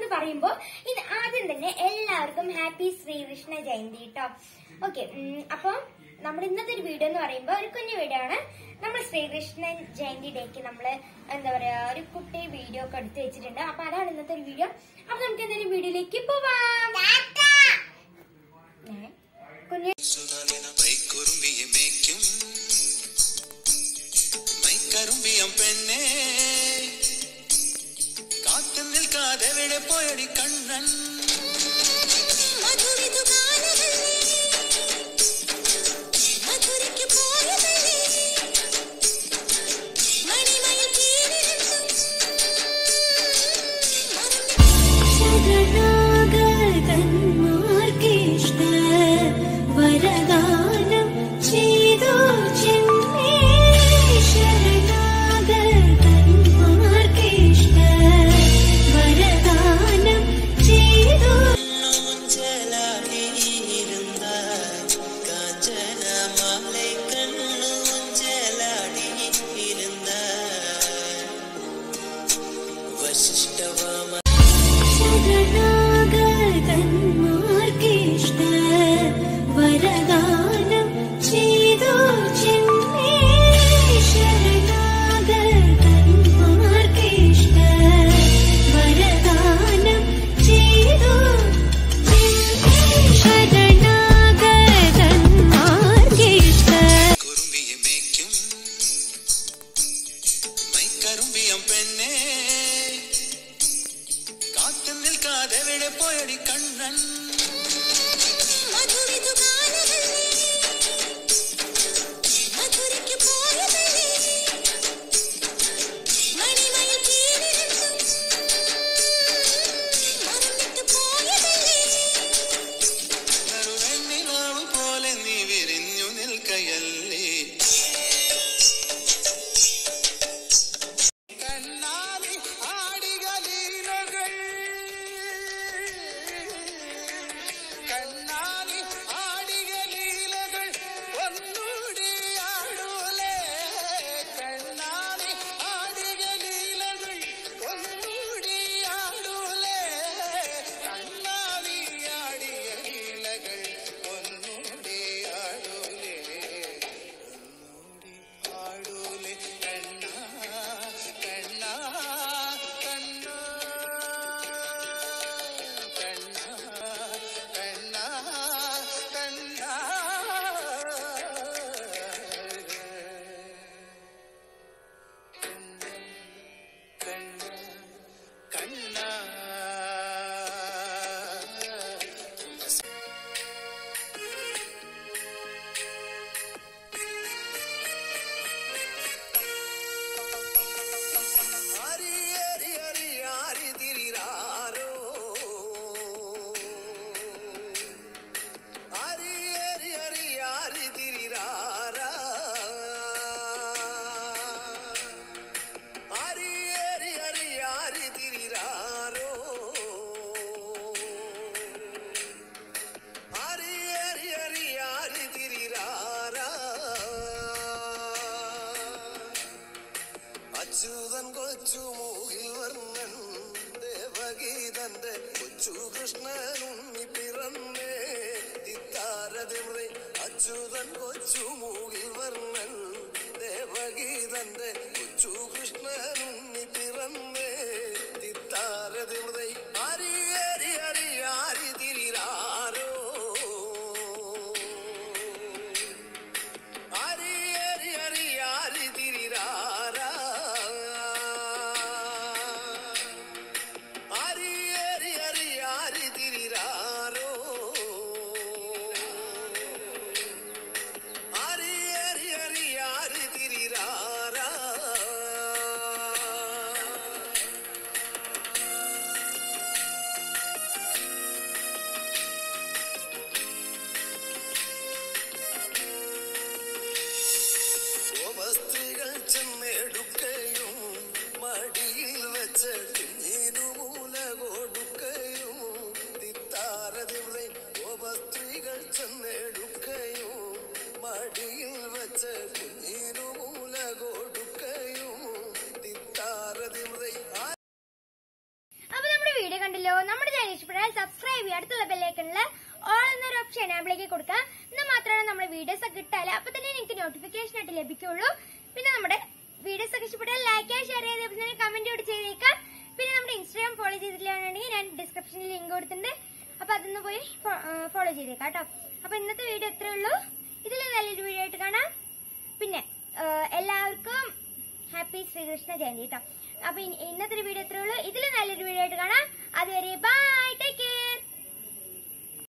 എന്ന് പറയുമ്പോൾ ഇത് ആദ്യം തന്നെ എല്ലാവർക്കും ഹാപ്പി ശ്രീകൃഷ്ണ ജയന്തി കേട്ടോ ഓക്കെ അപ്പോൾ നമ്മുടെ ഇന്നത്തെ ഒരു വീഡിയോ എന്ന് പറയുമ്പോൾ ഒരു കുഞ്ഞു വീഡിയോ ആണ് നമ്മൾ ശ്രീകൃഷ്ണൻ ജയന്തി ഡേക്ക് നമ്മൾ എന്താ പറയാ ഒരു കുട്ടി വീഡിയോ ഒക്കെ എടുത്ത് വെച്ചിട്ടുണ്ട് അപ്പൊ അതാണ് ഇന്നത്തെ ഒരു വീഡിയോ അപ്പൊ നമുക്ക് എന്തെങ്കിലും വീഡിയോയിലേക്ക് പോവാം ഏ? കുഞ്ഞു സുനാലിന പൈക്കുറുമ്പിയെ മേയ്ക്കും മൈക്കറുമ്പിയം പെണ്ണേ കാത്തു നിൽക്കാതെ എവിടെ പോയടി കണ്ണൻ മധുരിതു കാലമല്ലേ മധുരയ്ക്ക് പോയതല്ലേ മണിമയിൽ കീഴിരുന്നും ശരണാഗതന്മാർക്കിഷ്ട വരദാനം ചെയ്തു ചെന്നേ ശരണാഗതന്മാർക്കിഷ്ട വരദാനം ചെയ്തു ഊഞ്ചലാടിയിരുന്ന കാഞ്ചന മാலை കണ്ണു ഊഞ്ചലാടിയിരുന്ന വശിഷ്ഠവാമ ശരണാഗതന്മാർക്കിഷ്ട വരദാനം ചെയ്തു ചെന്നേ ശരണാഗതന്മാർക്കിഷ്ട വരദാനം ചെയ്തു ശരണാഗതന്മാർക്കിഷ്ട കുറുമ്പിയെ മേയ്ക്കും മൈക്കറുമ്പിയം പെണ്ണേ കാത്തു നിൽക്കാതെ എവിടെ പോയടി കണ്ണൻ മധുരിതു കാലമല്ലേ മധുരയ്ക്ക് പോയതല്ലേ മണിമയിൽ കീഴിരുന്നും മറന്നിട്ട് പോയതല്ലേ നറുവെണ്ണിലാവ് പോലെ നീ വിരിഞ്ഞു നിൽക്കയല്ലേ കണ്ണാലി ആടികളീലകൾ കണ്ണാലി ആടികളീലകൾ ഒന്നൂടി ആടൂലേ കണ്ണാലി ആടികളീലകൾ ഒന്നൂടി ആടൂലേ കണ്ണാലി ആടികളീലകൾ ഒന്നൂടി ആടൂലേ ഒന്നൂടി ആടൂലേ കണ്ണാ കണ്ണാ കണ്ണാ കണ്ണാ കണ്ണാ കണ്ണാ കണ്ണാ ഹരി ഹരി ഹരി ഹരി തിരിരാരോ ഹരി ഹരി ഹരി ഹരി തിരിരാരാ ഹരി ഹരി ഹരി ഹരി തിരിരാരോ ഹരി ഹരി ഹരി ഹരി തിരിരാരാ അച്യുതൻ കൊച്ചു മൂകിൽ വർണ്ണൻ ദേവഗീതന്റെ കൊച്ചു കൃഷ്ണനുണ്ണി പിറന്നേ തിത്താരതിമൃ അച്യുതൻ കൊച്ചു മൂകിൽ വർണ്ണൻ ദേവഗീതന്റെ കൊച്ചു കൃഷ്ണനുണ്ണി പിറന്നേ തിത്താരതിമൃ ഹരി ഹരി ഹരി ഹരി തിരിരാരോ ഹരി ഹരി ഹരി ഹരി തിരിരാരാ ഹരി ഹരി ഹരി ഹരി തിരിരാരോ ഹരി ഹരി ഹരി ഹരി തിരിരാരാ ഗോപസ്ത്രീകൾ ചെന്നെടുക്കയും മടിയിൽ വെച്ച് കുഞ്ഞിനു മൂല കൊടുക്കയും തിത്താരതിവിടെ ഗോപസ്ത്രീകൾ ചെന്നെടുക്കയും മടിയിൽ വെച്ച് കുഞ്ഞിനു മൂല കൊടുക്കയും തിത്താരതിവിടെ അപ്പൊ നമ്മുടെ വീഡിയോ കണ്ടല്ലോ എനാബിളേക്ക് കൊടുക്കുക എന്നാൽ മാത്രമാണ് നമ്മുടെ വീഡിയോസ് ഒക്കെ കിട്ടാല് അപ്പൊ തന്നെ നിങ്ങൾക്ക് നോട്ടിഫിക്കേഷൻ ആയിട്ട് ലഭിക്കുള്ളൂ പിന്നെ നമ്മുടെ വീഡിയോസ് ഒക്കെ ഇഷ്ടപ്പെട്ടാൽ ലൈക്ക് ചെയ്യുക ഷെയർ ചെയ്ത് തന്നെ കമന്റ് കൂടി ചെയ്തേക്കാം പിന്നെ നമ്മുടെ ഇൻസ്റ്റാഗ്രാം ഫോളോ ചെയ്തിട്ടില്ലാന്നുണ്ടെങ്കിൽ ഞാൻ ഡിസ്ക്രിപ്ഷനിൽ ലിങ്ക് കൊടുത്തിട്ടുണ്ട് അപ്പൊ അതൊന്ന് പോയി ഫോളോ ചെയ്തേക്കാം കേട്ടോ അപ്പൊ ഇന്നത്തെ വീഡിയോ ഇത്രേ ഉള്ളൂ ഇതിൽ നല്ലൊരു വീഡിയോ ആയിട്ട് കാണാം പിന്നെ ആ, എല്ലാവർക്കും ഹാപ്പി ശ്രീകൃഷ്ണ ജയന്തി കേട്ടോ അപ്പൊ ഇനി- ഇന്നത്തെ ഒരു വീഡിയോ ഇത്രേ ഉള്ളൂ ഇതിൽ നല്ലൊരു വീഡിയോ ആയിട്ട് കാണാം അതുവരെ ബൈ ടേക്ക്